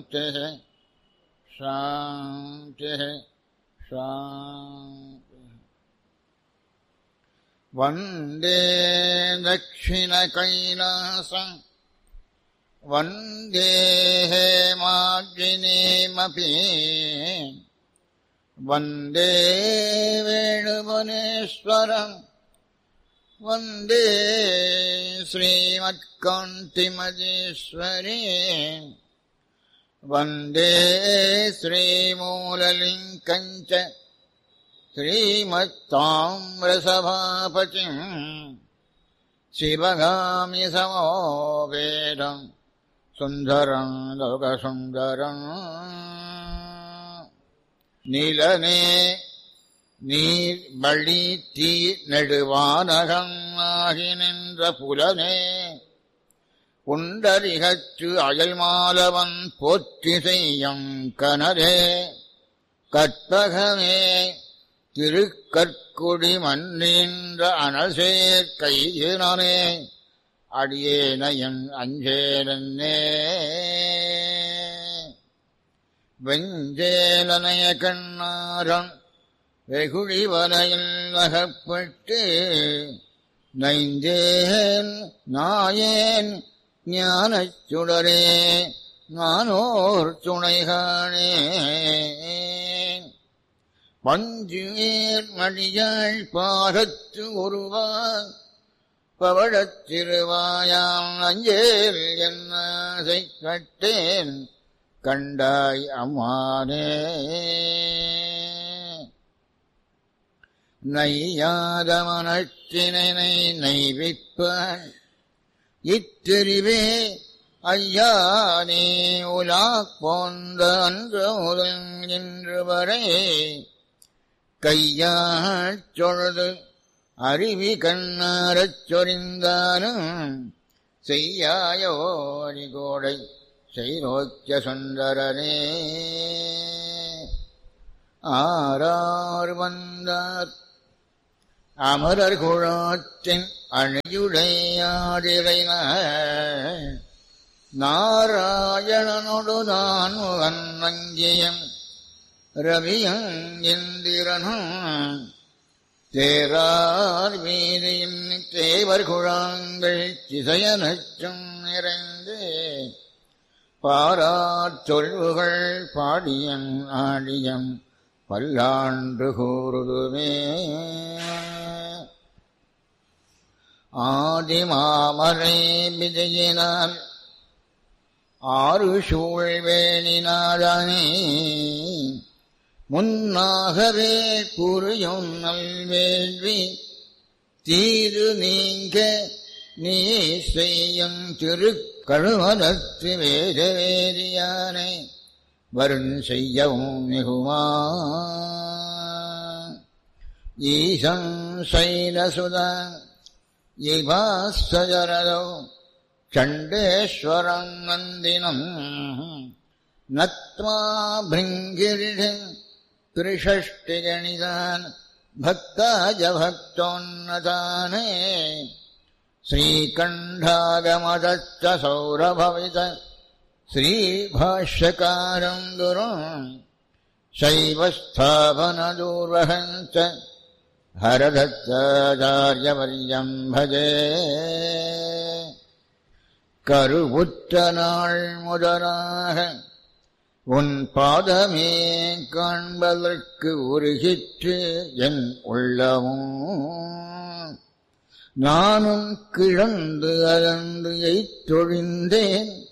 शान्तिः शान्तिः शान्तिः वन्दे दक्षिणकैलासम् वन्दे हेमाग्निमपि वन्दे वेणुवनेश्वरम् वन्दे श्रीमत्कान्तिमजेश्वरी वन्दे श्रीमूललिङ्कम् च श्रीमत्ताम्रसभापतिम् शिवगामि समोवेदम् सुन्दरम् लोकसुन्दरम् நிலனே நீர் வழி தீ நெடுவானகம் ஆகி நின்ற புலனே உண்டரிகச்சு அயல்மாலவன் போற்றி செய்யும் கனரே கற்பகமே திருக்கற்குடி மன்னின்ற அனசேர் கையினே அடியேனையன் அஞ்சேலன்னே வெஞ்சேலனைய கண்ணாரம் வெகுழி வலையில் அகப்பட்டு நைந்தேன் நாயேன் ஞானச் சுடரே நானோர் துணைகானே பஞ்சுவேர் மடியாள் பாகத்து ஒருவான் பவழத் திருவாயாம் அஞ்சேல் என்னாசை கட்டேன் கண்டாய் அம்மானே நையாத மனத்தினை நைவிப்பான் இத்தெரிவே ஐயா நீ உலா போந்த அன்று முதல் இன்று வரை கையாச் சொழுது அருவி கண்ணாரச் சொரிந்தானும் செய்யாயோரி கோடை செய்நோக்கிய சுந்தரனே ஆறார் வந்தார் அமரர் குழாத்தின் அணியுடையாடிரை நாராயணனொடு நான் முகன் வங்கியம் ரவியும் இந்திரனும் தேரார் வீதியின் தேவர் குழாங்கள் திசையனச்சும் நிறைந்து பாரார் சொல்வுகள் பாடியன் ஆடியம் பல்லாண்டு கூறுதுமே ஆதிமாமரை விஜயினால் ஆறு சூழ்வேணினாதானே முன்னாகவே புரியும் நல்வேள்வி தீது நீங்க நீ செய்யும் திருக்கழுமலத்து வேத வேதியானை வருண் செய்யவும் மிகுமா ஈசம் சைலசுதா இவாசரதோ சண்டேஸ்வரம் நந்தினம் நத்மா பிருங்கிரிஷன் त्रिषष्टिगणितान् भक्ताज भक्तोन्नताने श्रीकण्ठागमदच्च सौरभवित श्रीभाष्यकारम् गुरुम् शैवस्थापनदूर्वहम् च हरदत्ताचार्यवर्यम् भजे கருவுற்றநாள் முதலாக உன் பாதமே காண்பதற்கு உருகிற்று என் உள்ளமும் நானும் கிழந்து அகன்று எய்தொழிந்தேன்